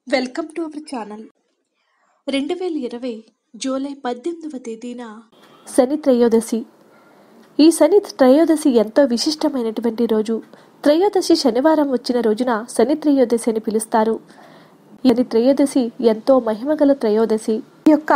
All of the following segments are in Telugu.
వెల్కమ్ టు అవర్ ఛానల్ రెండు వేల ఇరవై జూలై పద్దెనిమిదవ తేదీన శని త్రయోదశి ఈ శని త్రయోదశి ఎంతో విశిష్టమైనటువంటి రోజు త్రయోదశి శనివారం వచ్చిన రోజున శని త్రయోదశి అని పిలుస్తారు ఈ శని త్రయోదశి ఎంతో మహిమగల త్రయోదశి ఈ యొక్క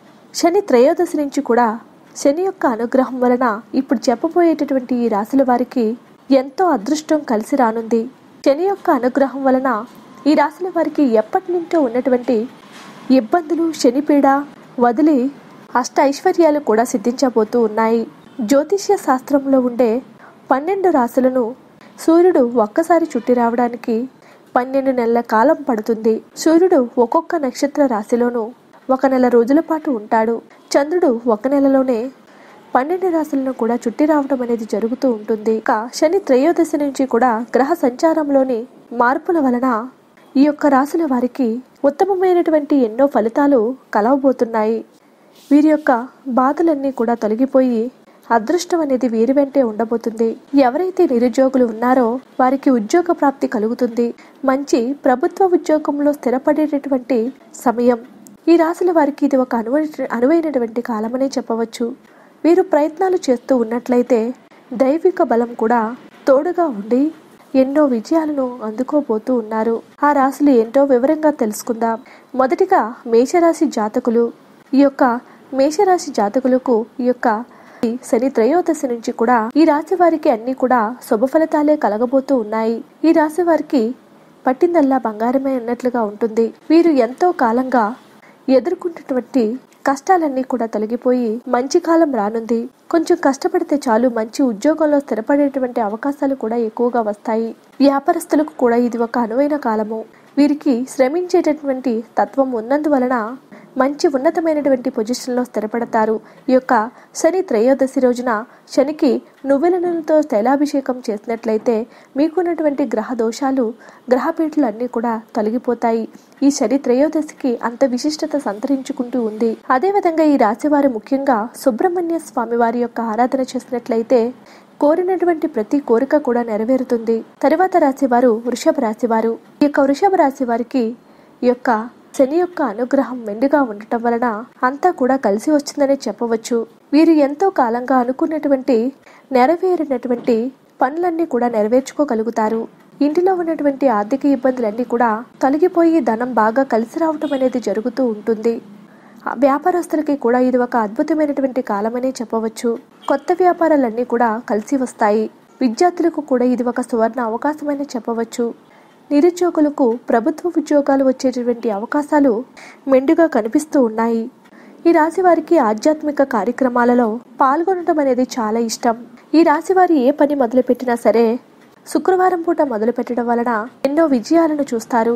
శని త్రయోదశి నుంచి కూడా శని యొక్క అనుగ్రహం వలన ఇప్పుడు చెప్పబోయేటటువంటి ఈ రాశుల వారికి ఎంతో అదృష్టం కలిసి రానుంది శని యొక్క అనుగ్రహం వలన ఈ రాశుల వారికి ఎప్పటి నుంచో ఉన్నటువంటి ఇబ్బందులు శనిపీడ వదిలి అష్ట ఐశ్వర్యాలు కూడా సిద్ధించబోతూ ఉన్నాయి జ్యోతిష్య శాస్త్రంలో ఉండే పన్నెండు రాశులను సూర్యుడు ఒక్కసారి చుట్టి రావడానికి పన్నెండు నెలల కాలం పడుతుంది సూర్యుడు ఒక్కొక్క నక్షత్ర రాశిలోనూ ఒక నెల రోజుల పాటు ఉంటాడు చంద్రుడు ఒక నెలలోనే పన్నెండు రాశులను కూడా చుట్టి రావడం అనేది జరుగుతూ ఉంటుంది ఇక శని త్రయోదశి నుంచి కూడా గ్రహ సంచారంలోని మార్పుల వలన ఈ యొక్క రాశుల వారికి ఉత్తమమైనటువంటి ఎన్నో ఫలితాలు కలవబోతున్నాయి వీరి యొక్క బాధలన్నీ కూడా తొలగిపోయి అదృష్టం అనేది వీరి వెంటే ఉండబోతుంది ఎవరైతే నిరుద్యోగులు ఉన్నారో వారికి ఉద్యోగ ప్రాప్తి కలుగుతుంది మంచి ప్రభుత్వ ఉద్యోగంలో స్థిరపడేటటువంటి సమయం ఈ రాశుల వారికి ఇది ఒక అనువై అనువైనటువంటి కాలమనే చెప్పవచ్చు వీరు ప్రయత్నాలు చేస్తూ ఉన్నట్లయితే దైవిక బలం కూడా తోడుగా ఉండి ఎన్నో విజయాలను అందుకోబోతూ ఉన్నారు ఆ రాశులు ఏంటో వివరంగా తెలుసుకుందాం మొదటిగా మేషరాశి జాతకులు ఈ యొక్క మేషరాశి జాతకులకు ఈ యొక్క ఈ శని త్రయోదశి నుంచి కూడా ఈ రాశి వారికి అన్ని కూడా శుభ ఫలితాలే కలగబోతూ ఉన్నాయి ఈ రాశి వారికి పట్టిందల్లా బంగారమే అన్నట్లుగా ఉంటుంది వీరు ఎంతో కాలంగా ఎదుర్కొంటున్నటువంటి కష్టాలన్నీ కూడా తొలగిపోయి మంచి కాలం రానుంది కొంచెం కష్టపడితే చాలు మంచి ఉద్యోగంలో స్థిరపడేటువంటి అవకాశాలు కూడా ఎక్కువగా వస్తాయి వ్యాపారస్తులకు కూడా ఇది ఒక అనువైన కాలము వీరికి శ్రమించేటటువంటి తత్వం ఉన్నందువలన మంచి ఉన్నతమైనటువంటి పొజిషన్లో స్థిరపడతారు ఈ యొక్క శని త్రయోదశి రోజున శనికి నువ్వుల నూనెతో తైలాభిషేకం చేసినట్లయితే మీకున్నటువంటి గ్రహ దోషాలు గ్రహపీఠలు అన్నీ కూడా తొలగిపోతాయి ఈ శని త్రయోదశికి అంత విశిష్టత సంతరించుకుంటూ ఉంది అదేవిధంగా ఈ రాశివారు ముఖ్యంగా సుబ్రహ్మణ్య స్వామి వారి యొక్క ఆరాధన చేసినట్లయితే కోరినటువంటి ప్రతి కోరిక కూడా నెరవేరుతుంది తరువాత రాశివారు వృషభ రాశివారు ఈ యొక్క వృషభ రాశి వారికి ఈ యొక్క శని యొక్క అనుగ్రహం మెండుగా ఉండటం వలన అంతా కూడా కలిసి వచ్చిందనే చెప్పవచ్చు వీరు ఎంతో కాలంగా అనుకున్నటువంటి నెరవేరినటువంటి పనులన్నీ కూడా నెరవేర్చుకోగలుగుతారు ఇంటిలో ఉన్నటువంటి ఆర్థిక ఇబ్బందులన్నీ కూడా తొలగిపోయి ధనం బాగా కలిసి రావటం అనేది జరుగుతూ ఉంటుంది ఆ వ్యాపారస్తులకి కూడా ఇది ఒక అద్భుతమైనటువంటి కాలమనే చెప్పవచ్చు కొత్త వ్యాపారాలన్నీ కూడా కలిసి వస్తాయి విద్యార్థులకు కూడా ఇది ఒక సువర్ణ అవకాశమని చెప్పవచ్చు నిరుద్యోగులకు ప్రభుత్వ ఉద్యోగాలు వచ్చేటటువంటి అవకాశాలు మెండుగా కనిపిస్తూ ఉన్నాయి ఈ రాశి వారికి ఆధ్యాత్మిక కార్యక్రమాలలో పాల్గొనడం అనేది చాలా ఇష్టం ఈ రాశి వారి ఏ పని మొదలుపెట్టినా సరే శుక్రవారం పూట మొదలు పెట్టడం వలన ఎన్నో విజయాలను చూస్తారు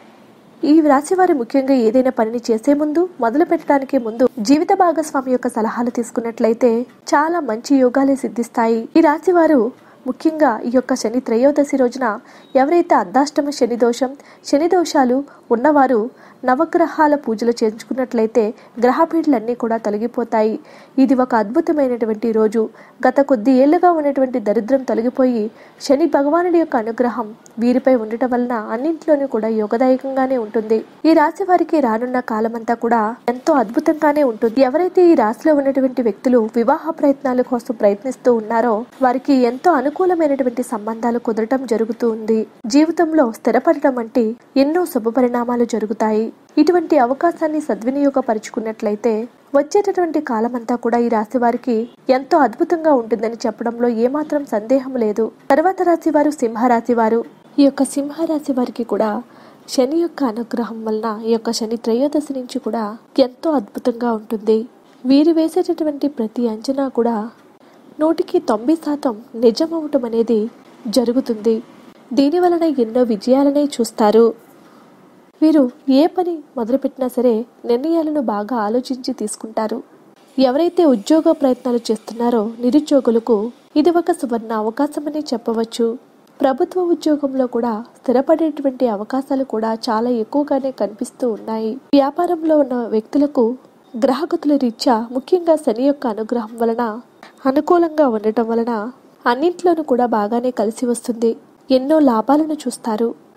ఈ రాశి వారు ముఖ్యంగా ఏదైనా పనిని చేసే ముందు మొదలు పెట్టడానికి ముందు జీవిత భాగస్వామి యొక్క సలహాలు తీసుకున్నట్లయితే చాలా మంచి యోగాలే సిద్ధిస్తాయి ఈ రాశి వారు ముఖ్యంగా ఈ యొక్క శని త్రయోదశి రోజున ఎవరైతే అర్ధాష్టమ శని దోషం శని దోషాలు ఉన్నవారు నవగ్రహాల పూజలు చేయించుకున్నట్లయితే గ్రహపీఠలన్నీ కూడా తొలగిపోతాయి ఇది ఒక అద్భుతమైనటువంటి రోజు గత కొద్ది ఏళ్లుగా ఉన్నటువంటి దరిద్రం తొలగిపోయి శని భగవానుడి యొక్క అనుగ్రహం వీరిపై ఉండటం వలన అన్నింటిలోనూ కూడా యోగదాయకంగానే ఉంటుంది ఈ రాశి వారికి రానున్న కాలమంతా కూడా ఎంతో అద్భుతంగానే ఉంటుంది ఎవరైతే ఈ రాశిలో ఉన్నటువంటి వ్యక్తులు వివాహ ప్రయత్నాల కోసం ప్రయత్నిస్తూ ఉన్నారో వారికి ఎంతో అనుకూలమైనటువంటి సంబంధాలు కుదరటం జరుగుతూ ఉంది జీవితంలో స్థిరపడటం అంటే ఎన్నో శుభ పరిణామాలు జరుగుతాయి ఇటువంటి అవకాశాన్ని సద్వినియోగపరుచుకున్నట్లయితే వచ్చేటటువంటి కాలమంతా కూడా ఈ రాశి వారికి ఎంతో అద్భుతంగా ఉంటుందని చెప్పడంలో ఏమాత్రం సందేహం లేదు తర్వాత రాశి వారు సింహరాశి వారు ఈ యొక్క సింహరాశి వారికి కూడా శని యొక్క అనుగ్రహం వలన ఈ యొక్క శని త్రయోదశి నుంచి కూడా ఎంతో అద్భుతంగా ఉంటుంది వీరు వేసేటటువంటి ప్రతి అంచనా కూడా నూటికి తొంభై శాతం నిజమవటం అనేది జరుగుతుంది దీని వలన ఎన్నో విజయాలనే చూస్తారు వీరు ఏ పని మొదలుపెట్టినా సరే నిర్ణయాలను బాగా ఆలోచించి తీసుకుంటారు ఎవరైతే ఉద్యోగ ప్రయత్నాలు చేస్తున్నారో నిరుద్యోగులకు ఇది ఒక సువర్ణ అవకాశమని చెప్పవచ్చు ప్రభుత్వ ఉద్యోగంలో కూడా స్థిరపడేటువంటి అవకాశాలు కూడా చాలా ఎక్కువగానే కనిపిస్తూ ఉన్నాయి వ్యాపారంలో ఉన్న వ్యక్తులకు గ్రహగతుల రీత్యా ముఖ్యంగా శని యొక్క అనుగ్రహం వలన అనుకూలంగా ఉండటం వలన అన్నింట్లోనూ కూడా బాగానే కలిసి వస్తుంది ఎన్నో లాభాలను చూస్తారు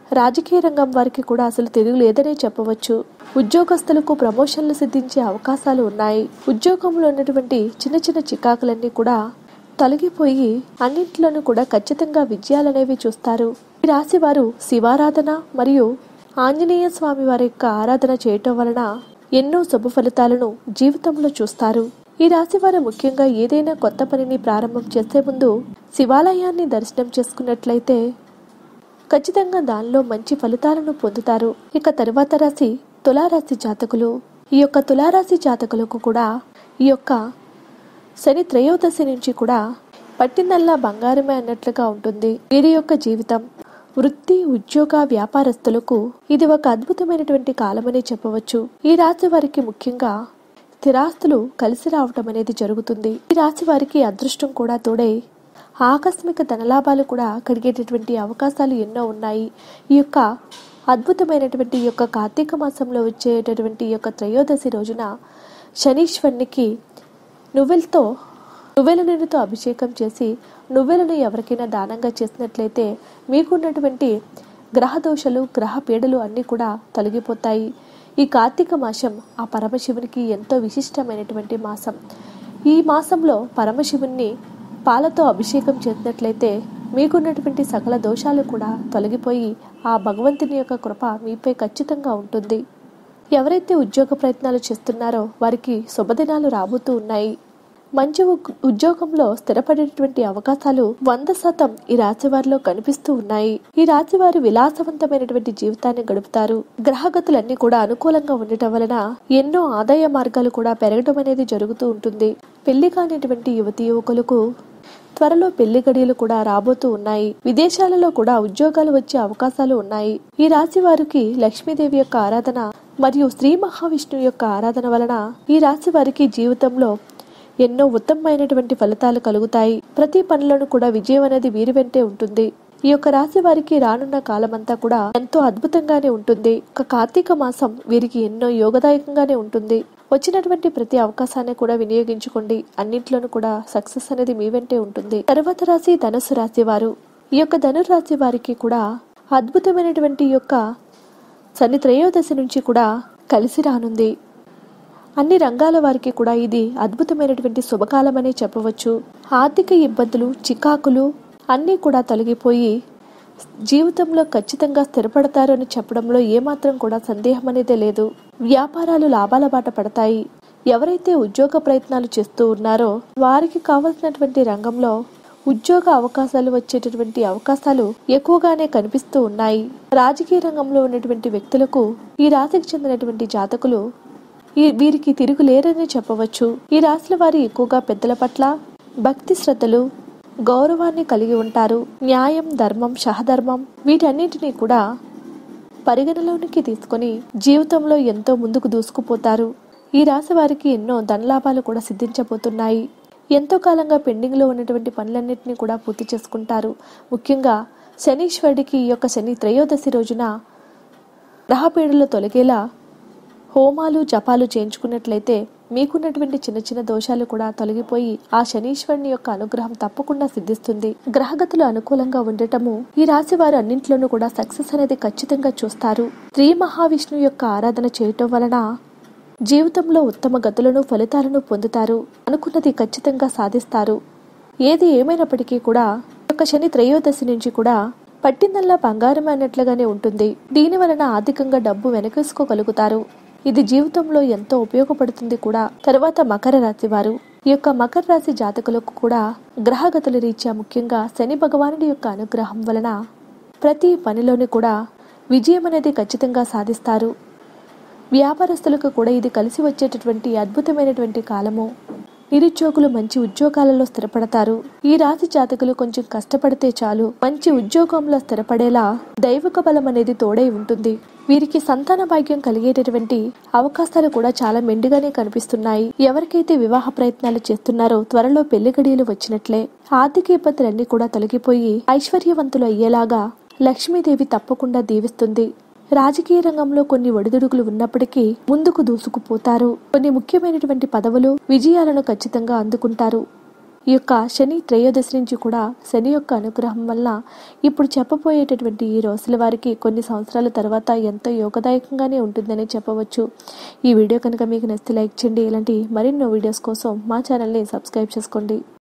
రాజకీయ రంగం వారికి కూడా అసలు తిరుగు లేదనే చెప్పవచ్చు ఉద్యోగస్తులకు ప్రమోషన్లు సిద్ధించే అవకాశాలు ఉన్నాయి ఉద్యోగంలో ఉన్నటువంటి చిన్న చిన్న చికాకులన్నీ కూడా తొలగిపోయి అన్నింటిలోనూ కూడా ఖచ్చితంగా విజయాలనేవి చూస్తారు ఈ రాశి వారు శివారాధన మరియు ఆంజనేయ స్వామి వారి యొక్క ఆరాధన చేయటం వలన ఎన్నో శుభ ఫలితాలను జీవితంలో చూస్తారు ఈ రాశి వారు ముఖ్యంగా ఏదైనా కొత్త పనిని ప్రారంభం చేసే ముందు శివాలయాన్ని దర్శనం చేసుకున్నట్లయితే ఖచ్చితంగా దానిలో మంచి ఫలితాలను పొందుతారు ఇక తరువాత రాశి తులారాశి జాతకులు ఈ యొక్క తులారాశి జాతకులకు కూడా ఈ యొక్క శని త్రయోదశి నుంచి కూడా పట్టిందల్లా బంగారమే అన్నట్లుగా ఉంటుంది వీరి యొక్క జీవితం వృత్తి ఉద్యోగ వ్యాపారస్తులకు ఇది ఒక అద్భుతమైనటువంటి కాలమని చెప్పవచ్చు ఈ రాశి వారికి ముఖ్యంగా స్థిరాస్తులు కలిసి రావటం అనేది జరుగుతుంది ఈ రాశి వారికి అదృష్టం కూడా తోడై ఆకస్మిక ధనలాభాలు కూడా కలిగేటటువంటి అవకాశాలు ఎన్నో ఉన్నాయి ఈ యొక్క అద్భుతమైనటువంటి ఈ యొక్క కార్తీక మాసంలో వచ్చేటటువంటి ఈ యొక్క త్రయోదశి రోజున శనీశ్వరునికి నువ్వెలతో నువ్వెల నీరుతో అభిషేకం చేసి నువ్వెలను ఎవరికైనా దానంగా చేసినట్లయితే మీకున్నటువంటి గ్రహ దోషాలు గ్రహ పీడలు అన్నీ కూడా తొలగిపోతాయి ఈ కార్తీక మాసం ఆ పరమశివునికి ఎంతో విశిష్టమైనటువంటి మాసం ఈ మాసంలో పరమశివుణ్ణి పాలతో అభిషేకం చేసినట్లయితే మీకున్నటువంటి సకల దోషాలు కూడా తొలగిపోయి ఆ భగవంతుని యొక్క కృప మీపై ఖచ్చితంగా ఉంటుంది ఎవరైతే ఉద్యోగ ప్రయత్నాలు చేస్తున్నారో వారికి శుభదినాలు రాబోతూ ఉన్నాయి మంచి ఉగ్- ఉద్యోగంలో స్థిరపడేటువంటి అవకాశాలు వంద శాతం ఈ రాశి వారిలో కనిపిస్తూ ఉన్నాయి ఈ రాశి వారు విలాసవంతమైనటువంటి జీవితాన్ని గడుపుతారు గ్రహగతులన్నీ కూడా అనుకూలంగా ఉండటం వలన ఎన్నో ఆదాయ మార్గాలు కూడా పెరగడం అనేది జరుగుతూ ఉంటుంది పెళ్లి కానిటువంటి యువతి యువకులకు త్వరలో పెళ్లి గడియలు కూడా రాబోతూ ఉన్నాయి విదేశాలలో కూడా ఉద్యోగాలు వచ్చే అవకాశాలు ఉన్నాయి ఈ రాశి వారికి లక్ష్మీదేవి యొక్క ఆరాధన మరియు శ్రీ మహావిష్ణువు యొక్క ఆరాధన వలన ఈ రాశి వారికి జీవితంలో ఎన్నో ఉత్తమమైనటువంటి ఫలితాలు కలుగుతాయి ప్రతి పనులను కూడా విజయం అనేది వీరి వెంటే ఉంటుంది ఈ యొక్క రాశి వారికి రానున్న కాలమంతా కూడా ఎంతో అద్భుతంగానే ఉంటుంది ఒక కార్తీక మాసం వీరికి ఎన్నో యోగదాయకంగానే ఉంటుంది వచ్చినటువంటి ప్రతి అవకాశాన్ని కూడా వినియోగించుకోండి అన్నింటిలోనూ కూడా సక్సెస్ అనేది మీ వెంటే ఉంటుంది తర్వాత రాశి ధనుసు రాశి వారు ఈ యొక్క ధనురాశి వారికి కూడా అద్భుతమైనటువంటి ఈ యొక్క శని త్రయోదశి నుంచి కూడా కలిసి రానుంది అన్ని రంగాల వారికి కూడా ఇది అద్భుతమైనటువంటి శుభకాలమనే చెప్పవచ్చు ఆర్థిక ఇబ్బందులు చికాకులు అన్నీ కూడా తొలగిపోయి జీవితంలో ఖచ్చితంగా స్థిరపడతారు అని చెప్పడంలో ఏమాత్రం కూడా సందేహం అనేదే లేదు వ్యాపారాలు లాభాల బాట పడతాయి ఎవరైతే ఉద్యోగ ప్రయత్నాలు చేస్తూ ఉన్నారో వారికి కావలసినటువంటి రంగంలో ఉద్యోగ అవకాశాలు వచ్చేటటువంటి అవకాశాలు ఎక్కువగానే కనిపిస్తూ ఉన్నాయి రాజకీయ రంగంలో ఉన్నటువంటి వ్యక్తులకు ఈ రాశికి చెందినటువంటి జాతకులు ఈ వీరికి తిరుగులేరని చెప్పవచ్చు ఈ రాశుల వారు ఎక్కువగా పెద్దల పట్ల భక్తి శ్రద్ధలు గౌరవాన్ని కలిగి ఉంటారు న్యాయం ధర్మం సహధర్మం వీటన్నిటినీ కూడా పరిగణలోనికి తీసుకొని జీవితంలో ఎంతో ముందుకు దూసుకుపోతారు ఈ రాశి వారికి ఎన్నో ధనలాభాలు కూడా సిద్ధించబోతున్నాయి ఎంతో కాలంగా పెండింగ్లో ఉన్నటువంటి పనులన్నింటినీ కూడా పూర్తి చేసుకుంటారు ముఖ్యంగా శనీశ్వరుడికి ఈ యొక్క శని త్రయోదశి రోజున గ్రహపీడలు తొలగేలా హోమాలు జపాలు చేయించుకున్నట్లయితే మీకున్నటువంటి చిన్న చిన్న దోషాలు కూడా తొలగిపోయి ఆ శనీశ్వరుని యొక్క అనుగ్రహం తప్పకుండా సిద్ధిస్తుంది గ్రహగతులు అనుకూలంగా ఉండటము ఈ రాశి వారు అన్నింట్లోనూ కూడా సక్సెస్ అనేది ఖచ్చితంగా చూస్తారు శ్రీ మహావిష్ణువు యొక్క ఆరాధన చేయటం వలన జీవితంలో ఉత్తమ గతులను ఫలితాలను పొందుతారు అనుకున్నది ఖచ్చితంగా సాధిస్తారు ఏది ఏమైనప్పటికీ కూడా ఈ యొక్క శని త్రయోదశి నుంచి కూడా పట్టిందల్లా బంగారం అన్నట్లుగానే ఉంటుంది దీని వలన ఆర్థికంగా డబ్బు వెనకేసుకోగలుగుతారు ఇది జీవితంలో ఎంతో ఉపయోగపడుతుంది కూడా తర్వాత మకర రాశి వారు ఈ యొక్క మకర రాశి జాతకులకు కూడా గ్రహగతుల రీత్యా ముఖ్యంగా శని భగవానుడి యొక్క అనుగ్రహం వలన ప్రతి పనిలోని కూడా విజయం అనేది ఖచ్చితంగా సాధిస్తారు వ్యాపారస్తులకు కూడా ఇది కలిసి వచ్చేటటువంటి అద్భుతమైనటువంటి కాలము నిరుద్యోగులు మంచి ఉద్యోగాలలో స్థిరపడతారు ఈ రాశి జాతకులు కొంచెం కష్టపడితే చాలు మంచి ఉద్యోగంలో స్థిరపడేలా దైవిక బలం అనేది తోడై ఉంటుంది వీరికి సంతాన భాగ్యం కలిగేటటువంటి అవకాశాలు కూడా చాలా మెండుగానే కనిపిస్తున్నాయి ఎవరికైతే వివాహ ప్రయత్నాలు చేస్తున్నారో త్వరలో పెళ్లి గడియలు వచ్చినట్లే ఆర్థిక ఇబ్బందులన్నీ కూడా తొలగిపోయి ఐశ్వర్యవంతులు అయ్యేలాగా లక్ష్మీదేవి తప్పకుండా దీవిస్తుంది రాజకీయ రంగంలో కొన్ని ఒడిదుడుకులు ఉన్నప్పటికీ ముందుకు దూసుకుపోతారు కొన్ని ముఖ్యమైనటువంటి పదవులు విజయాలను ఖచ్చితంగా అందుకుంటారు ఈ యొక్క శని త్రయోదశి నుంచి కూడా శని యొక్క అనుగ్రహం వల్ల ఇప్పుడు చెప్పబోయేటటువంటి ఈ రాశుల వారికి కొన్ని సంవత్సరాల తర్వాత ఎంతో యోగదాయకంగానే ఉంటుందని చెప్పవచ్చు ఈ వీడియో కనుక మీకు నచ్చితే లైక్ చేయండి ఇలాంటి మరిన్నో వీడియోస్ కోసం మా ఛానల్ని సబ్స్క్రైబ్ చేసుకోండి